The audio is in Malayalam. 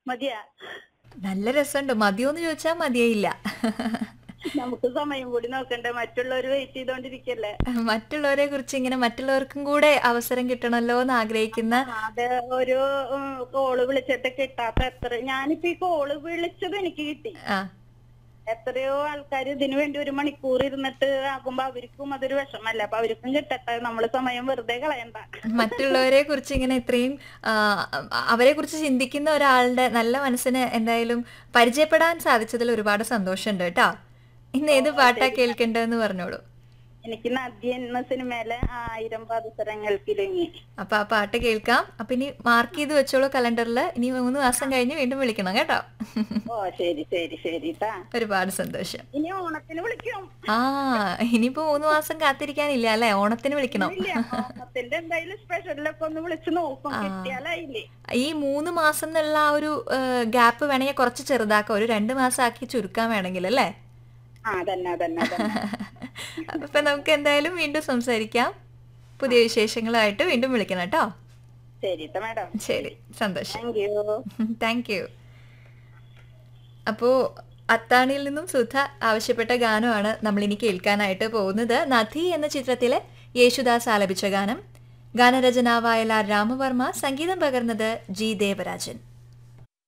മതിയാ നല്ല രസമുണ്ട് മതിയോന്ന് ചോദിച്ചാൽ മതിയായില്ല നമുക്ക് സമയം കൂടി നോക്കണ്ടേ മറ്റുള്ളവർ വെയിറ്റ് ചെയ്തോണ്ടിരിക്കല്ലേ മറ്റുള്ളവരെ കുറിച്ച് ഇങ്ങനെ മറ്റുള്ളവർക്കും കൂടെ അവസരം കിട്ടണമല്ലോ എന്ന് ആഗ്രഹിക്കുന്ന അത് ഒരു ഉം, കോള് വിളിച്ചിട്ട് കിട്ടാത്ത എത്ര ഞാനിപ്പോ ഈ കോള് വിളിച്ചത് എനിക്ക് കിട്ടി ആ എത്രയോ ആൾക്കാർ ഇതിനു വേണ്ടി ഒരു മണിക്കൂർ ഇരുന്നിട്ട് ആകുമ്പോ അവർക്കും അതൊരു വിഷമല്ല അപ്പൊ അവർക്കും കിട്ടട്ടെ നമ്മള് സമയം വെറുതെ കളയണ്ട മറ്റുള്ളവരെ കുറിച്ച് ഇങ്ങനെ ഇത്രയും ആ, അവരെ കുറിച്ച് ചിന്തിക്കുന്ന ഒരാളുടെ നല്ല മനസ്സിന് എന്തായാലും പരിചയപ്പെടാൻ സാധിച്ചതിൽ ഒരുപാട് സന്തോഷമുണ്ട് കേട്ടോ ഇന്ന് ഏത് പാട്ടാ കേൾക്കേണ്ടതെന്ന് പറഞ്ഞോളൂ എനിക്ക് നദ്യ എന്ന സിനിമയിലെ ആയിരം പാദസരങ്ങൾക്കിലുങ്ങി അപ്പൊ ആ പാട്ട് കേൾക്കാം അപ്പൊ ഇനി മാർക്ക് ചെയ്ത് വെച്ചോളൂ കലണ്ടറിൽ ഇനി മൂന്ന് മാസം കഴിഞ്ഞ് വീണ്ടും വിളിക്കണം കേട്ടോ ഓ ശരി ശരി ശരി ട്ടാ ഒരുപാട് സന്തോഷം ഇനി ഓണത്തിന് വിളിക്കും ആ ഇനിയിപ്പോ മൂന്ന് മാസം കാത്തിരിക്കാനില്ല അല്ലെ ഓണത്തിന് വിളിക്കണം ഇല്ല ഓണത്തിന്റെ എന്തായാലും സ്പെഷ്യലൊക്കെ ഒന്ന് വിളിച്ചു നോക്കും കിട്ടിയാലായില്ലേ ഈ മൂന്ന് മാസം എന്നുള്ള ആ ഒരു ഗ്യാപ്പ് വേണമെങ്കിൽ കുറച്ച് ചെറുതാക്കാം ഒരു രണ്ട് മാസം ആക്കി ചുരുക്കാൻ വേണമെങ്കിൽ അല്ലേ ആ തന്നെ തന്നെ തന്നെ അപ്പൊ നമുക്ക് എന്തായാലും വീണ്ടും സംസാരിക്കാം പുതിയ വിശേഷങ്ങളായിട്ട് വീണ്ടും വിളിക്കണം കേട്ടോ ശരി ട്ടാ മാഡം ശരി സന്തോഷം താങ്ക് യു താങ്ക് യു അപ്പോൾ അത്താണിയിൽ നിന്നും സുധ ആവശ്യപ്പെട്ട ഗാനമാണ് നമ്മൾ ഇനി കേൾക്കാനായിട്ട് പോകുന്നത് നദി എന്ന ചിത്രത്തിലെ യേശുദാസ് ആലപിച്ച ഗാനം ഗാനരചന വയലാർ രാമവർമ്മ സംഗീതം പകർന്നത് ജി ദേവരാജൻ